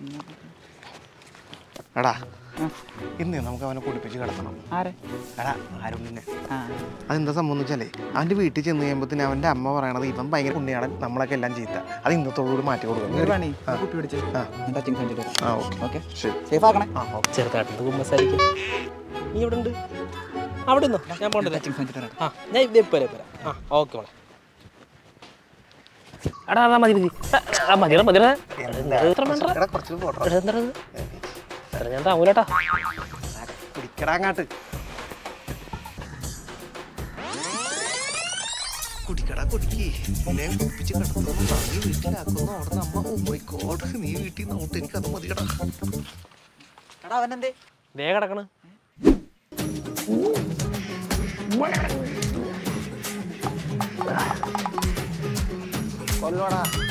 എടാ ഇന്ന് നമുക്ക് അവനെ കുടിപ്പിച്ച് കിടത്തണം ആരെ എടാ ആരുണ്ണിനെ ആ അതെന്താ സംഭവം എന്ന് വെച്ചാലേ അവൻ്റെ വീട്ടിൽ ചെന്ന് കഴിയുമ്പോഴത്തേന് അവൻ്റെ അമ്മ പറയണത് ഇവൻ ഭയങ്കര പുണ്യാണ് നമ്മളൊക്കെ എല്ലാം ചീത്ത അത് ഇന്നത്തോടുകൂടി മാറ്റി ഒരു കൊടുക്കണം പണി കുപ്പി പിടിച്ച് ആ. ഞാൻ ടച്ചിങ് സെഞ്ചുറി ആ ഓക്കെ ഓക്കെ ശരി സേഫ് ആക്കണേ ആ ഓക്കെ ചെറുതായിട്ടുണ്ട് കുമ്പസാരിക്കും നീ ഇവിടെ ഉണ്ട് അവിടെ നിന്നോ ഞാൻ പോണ്ടത് ടച്ചിങ് സെഞ്ചുറി ആ ഞാൻ ഇതേ പോരെ പോരാ ആ ഓക്കെ മോളെ എടാ എടാ മതി മതി ആ മതിയടാ മതിയടാ എത്ര വേണ്ട എടാ കുറച്ച് പോട്ടോ എന്താ എടാ ഞാൻ താങ്ങൂലട്ടാ കുടിക്കടാ അങ്ങാട്ട് കുടിക്കടാ കുടിക്ക് എന്നെ കുടിപ്പിച്ച് കിടത്തുന്നു നീ വീട്ടിലാക്കുന്നു അവിടെ നമ്മ ഓ മൈ ഗോഡ് നീ വീട്ടിൽ നിന്ന് ഔട്ട് എനിക്കത് മതിയടാ എടാ അവനെന്തേ വേഗം കിടക്കണ് കൊല്ലോടാ